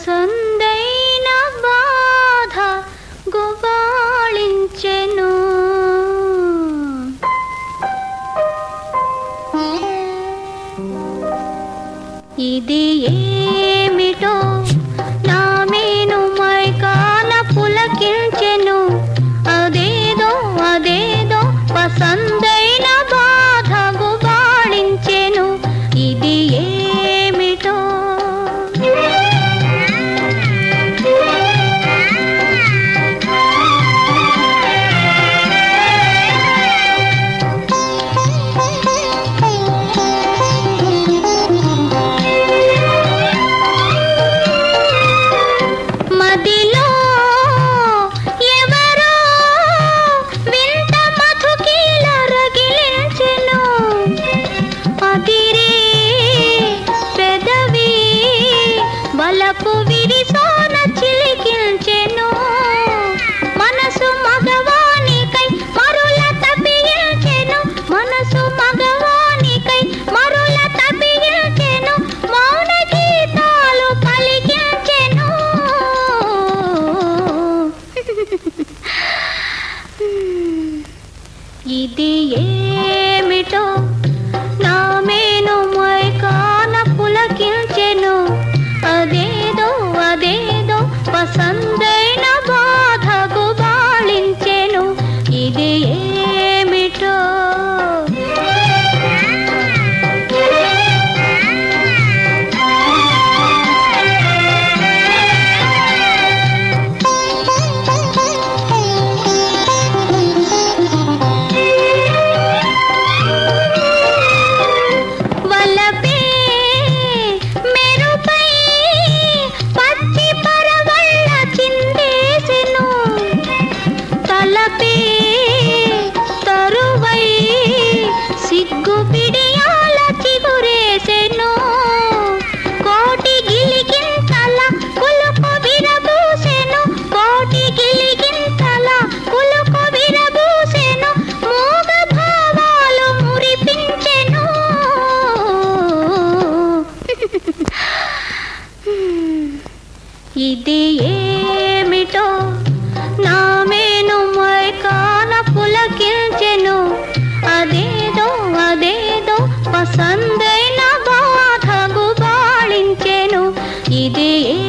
పసందైన బాధ గుబాళించెను ఇది ఏమిటో నా మేను మైకాన పులకించెను అదేదో అదేదో పసందైన బాధ గుబాళించెను ఇది ఏమిటో మదిలో ఎవరో వింత మధుకీల రగిలించెను అదిరే పెదవి బలపు విరిసోన చిలికించెను మనసు మగవానికై మరుల తప్పించెను మనసు మగవానికై మరుల తప్పించెను మౌన గీతాలు పలికించెను ఇది ఏమిటో నా మేను మైకాన పులకించెను అదేదో అదేదో పసందైన బాధ గుబాళించెను ఇది ఏమిటో వలపే మెరుపై పచ్చి పరవళ్ళ చిందేసెను తలపే తరువై సిగ్గు పిడియాల చిగురేసెను కోటి గిలిగింతల కులుకు విరబూసెను కోటి గిలిగింతల కులుకు విరబూసెను మూగ భావాలు మురిపించెను ఇది ఏమిటో నా మేను మైకాన పులకించెను అదేదో అదేదో పసందైన బాధ గుబాళించెను ఇది